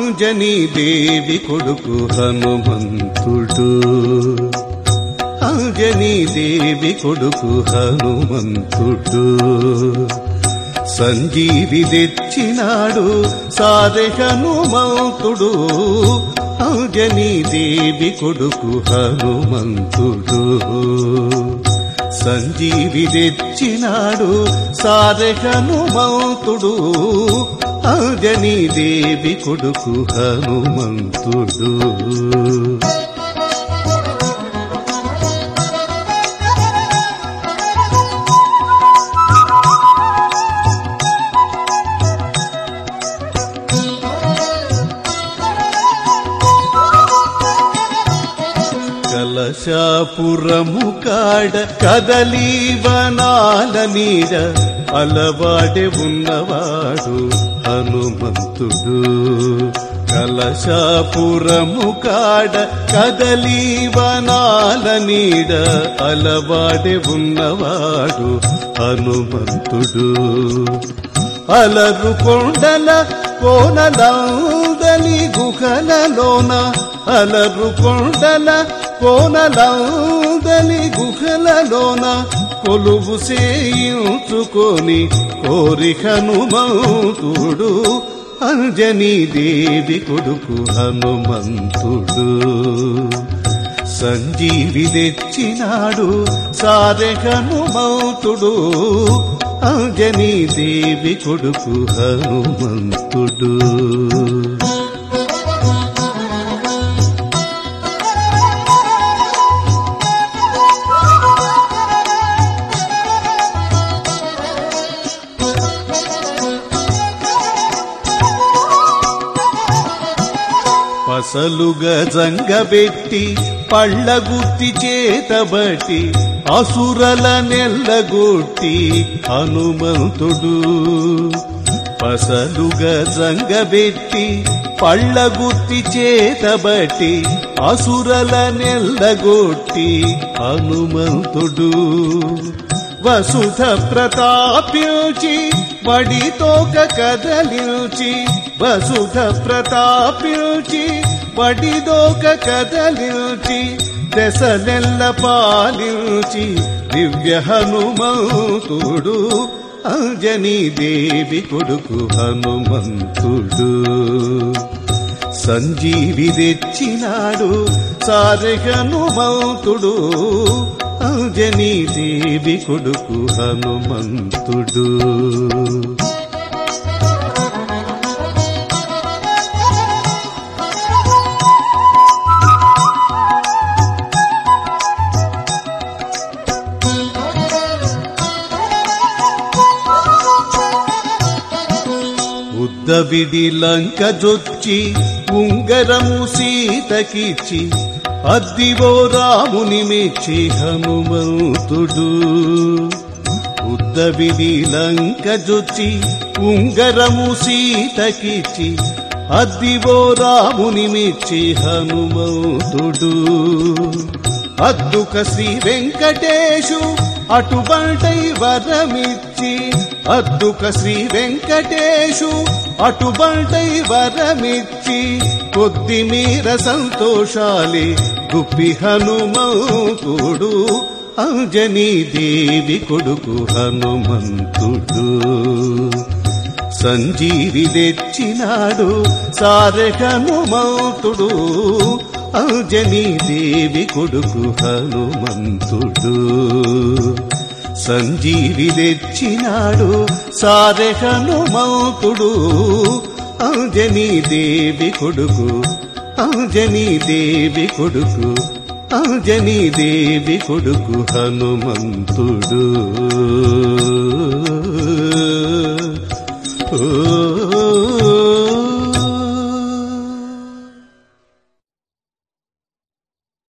అంజనీ దేవి కొడుకు హనుమంతుడు అంజనీ దేవి కొడుకు హనుమంతుడు సంజీవి తెచ్చినాడు సారె హనుమంతుడు అంజనీ దేవి కొడుకు హనుమంతుడు సంజీవి తెచ్చినాడు సారె హనుమంతుడు అంజనీ దేవి కొడుకు హనుమంతుడు కలశాపురము కాడ కదలీ వనాల నీడ అలవాడే ఉన్నవాడు హనుమంతుడు కలశాపురము కాడ కదలీ వనాల నీడ అలవాడే ఉన్నవాడు హనుమంతుడు అలరు కొండల కోనలందలి గుహలలోన అలరు కొండల కోనలందలి గుహలలోన కొలువు చేయించుకొని కోరి హనుమంతుడు అంజనీ దేవి కొడుకు హనుమంతుడు సంజీవి తెచ్చినాడు సారె హనుమంతుడు అంజనీ దేవి కొడుకు హనుమంతుడు పసలుగా జంగబెట్టి పళ్ళ గుత్తి చేతబట్టి అసురల నెల్లగొట్టి హనుమంతుడు పసలుగా జంగబెట్టి పళ్ళ గుత్తి చేతబట్టి అసురల నెల్లగొట్టి హనుమంతుడు వసుధ ప్రతాప్యోచి వడితోక కదలిల్చి వసుధ ప్రతాప్యోచి వడిదోక కదలిల్చి దశనెల్ల పాలించి దివ్య హనుమంతుడు అంజనీ దేవి కొడుకు హనుమంతుడు సంజీవి తెచ్చినాడు సారె హనుమంతుడు అంజనీ దేవి కొడుకు హనుమంతుడు ఉద్దవిడి లంక జొచ్చి ఉంగరము సీతకిచ్చి అద్దివో రాముని మెచ్చి హనుమంతుడు ఉద్దవిడి లంక జొచ్చి ఉంగరము సీతకిచ్చి అద్దివో రాముని మెచ్చి హనుమంతుడు అద్దుక శ్రీ వెంకటేశు అటుబంటై వరమిచ్చి అద్దుక శ్రీ వెంకటేశు అటుబంటై వరమిచ్చి కొద్ది మీర సంతోషాలి గుప్పి హనుమంతుడు అంజనీ దేవి కొడుకు హనుమంతుడు సంజీవి తెచ్చినాడు సారె హనుమంతుడు అంజనీ దేవి కొడుకు హనుమంతుడు సంజీవి తెచ్చినాడు సారె హనుమంతుడు అంజనీ దేవి కొడుకు అంజనీ దేవి కొడుకు అంజనీ దేవి కొడుకు హనుమంతుడు ఓ